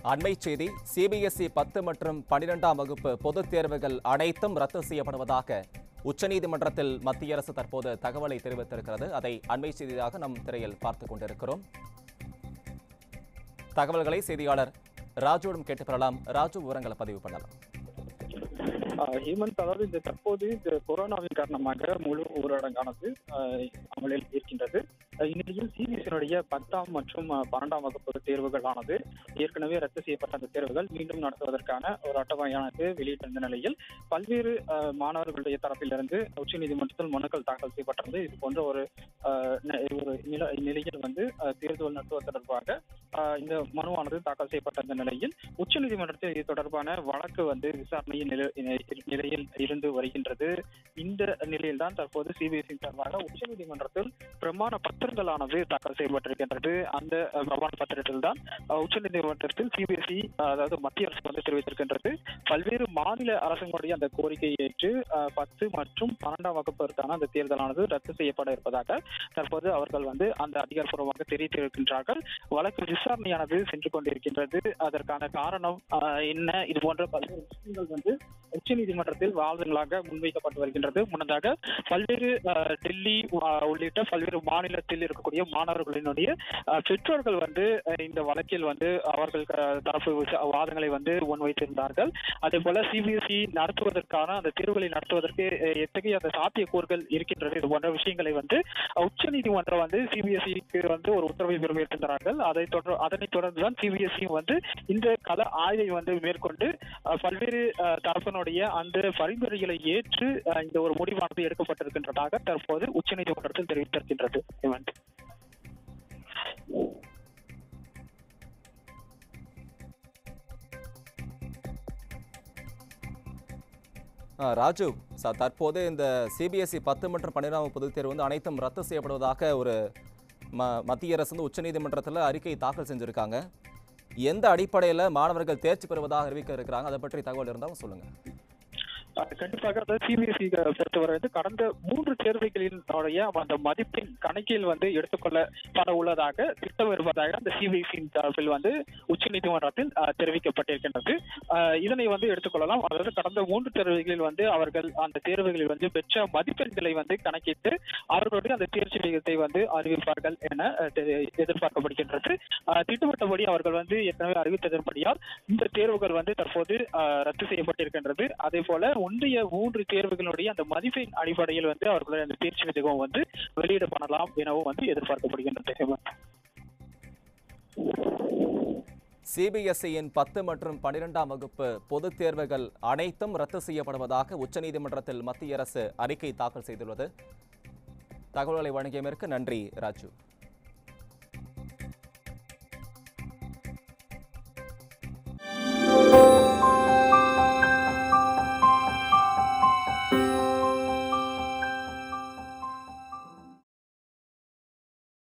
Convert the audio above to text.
அண்மை செய்தி சிபிஎஸ்இ பத்து மற்றும் பனிரெண்டாம் வகுப்பு பொதுத் தேர்வுகள் அனைத்தும் ரத்து செய்யப்படுவதாக உச்சநீதிமன்றத்தில் மத்திய அரசு தற்போது தகவலை தெரிவித்திருக்கிறது அதை அண்மை செய்தியாக நம் திரையில் பார்த்துக் கொண்டிருக்கிறோம் தகவல்களை செய்தியாளர் ராஜுவிடம் கேட்டு பெறலாம் ராஜு விவரங்களை பதிவு பண்ணலாம் ஆஹ் ஹேமந்த் அதாவது இந்த தற்போது இந்த கொரோனாவின் காரணமாக முழு ஊரடங்கானது ஆஹ் அமலில் இருக்கின்றது ஆஹ் இந்நிலையில் சிபிஎஸ்சியினுடைய பத்தாம் மற்றும் ஆஹ் பன்னெண்டாம் வகுப்பு தேர்வுகளானது ஏற்கனவே ரத்து செய்யப்பட்ட அந்த தேர்வுகள் மீண்டும் நடத்துவதற்கான ஒரு அட்டவணையானது வெளியிட்டிருந்த நிலையில் பல்வேறு ஆஹ் மாணவர்களுடைய தரப்பிலிருந்து உச்சநீதிமன்றத்தில் மனுக்கள் தாக்கல் செய்யப்பட்டிருந்து இது போன்ற ஒரு ஆஹ் நி- ஒரு நில நிலையில் வந்து ஆஹ் தேர்தல் நடத்துவது தொடர்பாக ஆஹ் இந்த மனுவானது தாக்கல் செய்யப்பட்ட இந்த நிலையில் உச்சநீதிமன்றத்தில் இது தொடர்பான வழக்கு வந்து விசாரணையின் நிலை- நிலையில் இருந்து வருகின்றது இந்த நிலையில்தான் தற்போது சிபிஎஸ்இ சார்பாக உச்சநீதிமன்றத்தில் பிரமாண பத்திரங்களானது தாக்கல் செய்யப்பட்டிருக்கின்றது அந்த அஹ், பிரமாண பத்திரத்தில் தான் அஹ், உச்சநீதிமன்றத்தில் சிபிஎஸ்இ அதாவது மத்திய அரசு வந்து தெரிவித்திருக்கின்றது பல்வேறு மாநில அரசுகளுடைய அந்த கோரிக்கையை ஏற்று அஹ், பத்து மற்றும் பன்னெண்டாம் வகுப்பிற்கான அந்த தேர்தலானது ரத்து செய்யப்பட இருப்பதாக தற்போது அவர்கள் வந்து அந்த அதிகாரப்பூர்வமாக தெரிவித்திருக்கின்றார்கள் வழக்கு விசாரணையானது சென்று கொண்டிருக்கின்றது அதற்கான காரணம் ஆஹ், என்ன இது போன்ற பல்வேறு விஷயங்கள் வந்து உச்சநீதிமன்றத்தில் வாதங்களாக முன்வைக்கப்பட்டு வருகின்றது முன்னதாக பல்வேறு ஆஹ், டெல்லி ஆஹ், உள்ளிட்ட பல்வேறு மாநிலத்தில் இருக்கக்கூடிய மாணவர்களினுடைய ஆஹ், பெற்றோர்கள் வந்து ஆஹ், இந்த வழக்கில் வந்து அவர்கள் ஆஹ், தரப்பு விசா- வாதங்களை வந்து முன்வைத்திருந்தார்கள் அதே போல சிபிஎஸ்இ நடத்துவதற்கான அந்த தேர்வுகளை நடத்துவதற்கு அஹ், எத்தகைய அந்த சாத்தியக்கூறுகள் இருக்கின்றது இது போன்ற விஷயங்களை வந்து உச்சநீதிமன்றம் வந்து சிபிஎஸ்இக்கு வந்து ஒரு உத்தரவை பிறப்பித்திருந்தார்கள் அதை தொடர் அதனைத் தொடர்ந்து தான் சிபிஎஸ்இ வந்து இந்த கள ஆய்வை வந்து மேற்கொண்டு அஹ், பல்வேறு அஹ், தரப்பினுடைய அந்த பரிந்துரைகளை ஏற்று அஹ், இந்த ஒரு முடிவானது எடுக்கப்பட்டிருக்கின்றதாக தற்போது உச்சநீதிமன்றத்தில் தெரிவித்திருக்கின்றது ஹேமந்த். ஆ, ராஜு ச- தற்போது இந்த சிபிஎஸ்இ பத்து மற்றும் பன்னிரெண்டாம் பொதுத் தேர்வு வந்து அனைத்தும் ரத்து செய்யப்படுவதாக ஒரு ம மத்திய அரசு வந்து உச்சநீதிமன்றத்தில் அறிக்கை தாக்கல் செஞ்சுருக்காங்க எந்த அடிப்படையில் மாணவர்கள் தேர்ச்சி பெறுவதாக அறிவிக்க இருக்கிறாங்க அதை பற்றி தகவல் இருந்தாலும் சொல்லுங்கள் அஹ் கண்டிப்பாக அந்த சிபிஎஸ்இ பொறுத்தவரை வந்து கடந்த மூன்று தேர்வுகளினுடைய அந்த மதிப்பின் கணக்கில் வந்து எடுத்துக்கொள்ளப்பட உள்ளதாக திட்டம் இருப்பதாக அந்த சிபிஎஸ்இ தரப்பில் வந்து உச்சநீதிமன்றத்தில் அஹ், தெரிவிக்கப்பட்டிருக்கின்றது அஹ், இதனை வந்து எடுத்துக்கொள்ளலாம் அதாவது கடந்த மூன்று தேர்வுகளில் வந்து அவர்கள் அந்த தேர்வுகளில் வந்து பெற்ற மதிப்பெண்களை வந்து கணக்கிட்டு அவர்களுடைய அந்த தேர்ச்சி விகிதத்தை வந்து அறிவிப்பார்கள் என அஹ், தெரி- எதிர்பார்க்கப்படுகின்றது அஹ், திட்டமிட்டபடி அவர்கள் வந்து ஏற்கனவே அறிவித்ததன்படியால் இந்த தேர்வுகள் வந்து தற்போது அஹ், ரத்து செய்யப்பட்டிருக்கின்றது அதே போல முந்தைய மூன்று தேர்வுகளுடைய அந்த மதிப்பின் அடிப்படையில் வந்து அவர்களுடைய அந்த தேர்ச்சி விகிதம் வந்து வெளியிடப்படலாம் எனவும் வந்து எதிர்பார்க்கப்படுகின்றது ஹேமந்த். சிபிஎஸ்இயின் பத்து மற்றும் பன்னிரெண்டாம் வகுப்பு பொதுத் தேர்வுகள் அனைத்தும் ரத்து செய்யப்படுவதாக உச்சநீதிமன்றத்தில் மத்திய அரசு அறிக்கை தாக்கல் செய்துள்ளது தகவல்களை வழங்கியமைக்கு நன்றி ராஜு